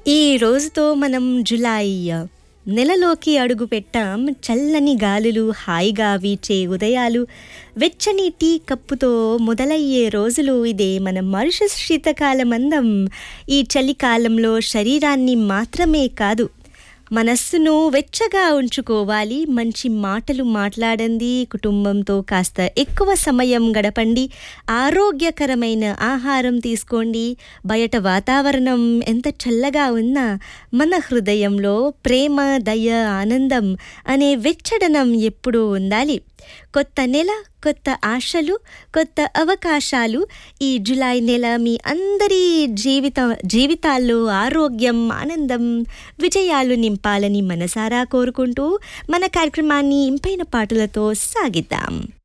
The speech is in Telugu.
ఈ రోజుతో మనం జులై నెలలోకి అడుగు పెట్టాం చల్లని గాలులు హాయిగా వీచే ఉదయాలు వెచ్చని టీ కప్పుతో మొదలయ్యే రోజులు ఇదే మన మారిషస్ శీతకాలమందం ఈ చలికాలంలో శరీరాన్ని మాత్రమే కాదు మనస్సును వెచ్చగా ఉంచుకోవాలి మంచి మాటలు మాట్లాడండి కుటుంబంతో కాస్త ఎక్కువ సమయం గడపండి ఆరోగ్యకరమైన ఆహారం తీసుకోండి బయట వాతావరణం ఎంత చల్లగా ఉన్నా మన హృదయంలో ప్రేమ దయ ఆనందం అనే వెచ్చడనం ఎప్పుడూ ఉండాలి కొత్త నెల కొత్త ఆశలు కొత్త అవకాశాలు ఈ జులై నెల మీ అందరి జీవిత జీవితాల్లో ఆరోగ్యం ఆనందం విజయాలు నింపాలని మనసారా కోరుకుంటూ మన కార్యక్రమాన్ని ఇంపైన పాటలతో సాగిద్దాం